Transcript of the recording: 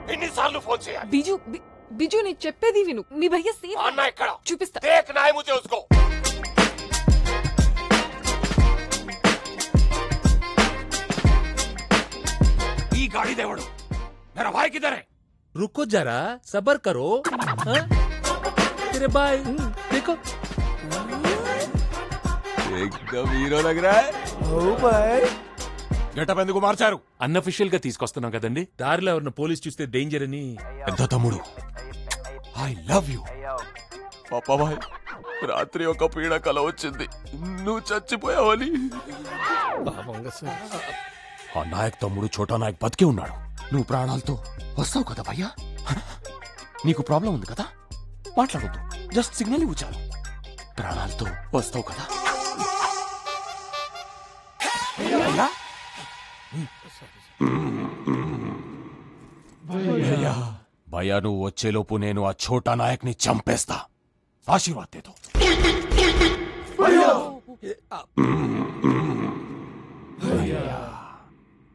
ఎన్నిసార్లు ఫోన్ చేయాలి బిజు బి- బిజు నీ చెప్పేది విను మీ భయ్య సేఫ్ ఆ అన్న ఎక్కడ చూపిస్తా దేక్ నాయ ముझे उसको ఈ గాడి దేవుడు मेरा भाई किधर है रुको जरा सबर करो हाँ? तेरे भाई हम्म, देखो एकदम हीरो लग रहा है గెటప్ ఎందుకు మార్చారు అన్అఫిషియల్ గా తీసుకొస్తున్నాం కదండి దారిలో ఎవరిన పోలీస్ చూస్తే డేంజర్ అని పెద్ద తమ్ముడు ఐ లవ్ యు పాపా భాయ్ రాత్రి ఒక పీడ కల వచ్చింది నువ్వు చచ్చిపోయావని ఆ నాయక్ తమ్ముడు చోటా నాయక్ బతికే ఉన్నాడు నువ్వు ప్రాణాలతో వస్తావు కదా భయ్యా నీకు ప్రాబ్లం ఉంది కదా మాట్లాడొద్దు జస్ట్ సిగ్నల్ ఇవ్వు చాలు ప్రాణాలతో వస్తావు కదా భయ్యా? భయ్యా భయ్యా నువ్వు వచ్చేలోపు నేను ఆ ఛోటా నాయక్ ని చంపేస్తా ఆశీర్వాద్ దేతో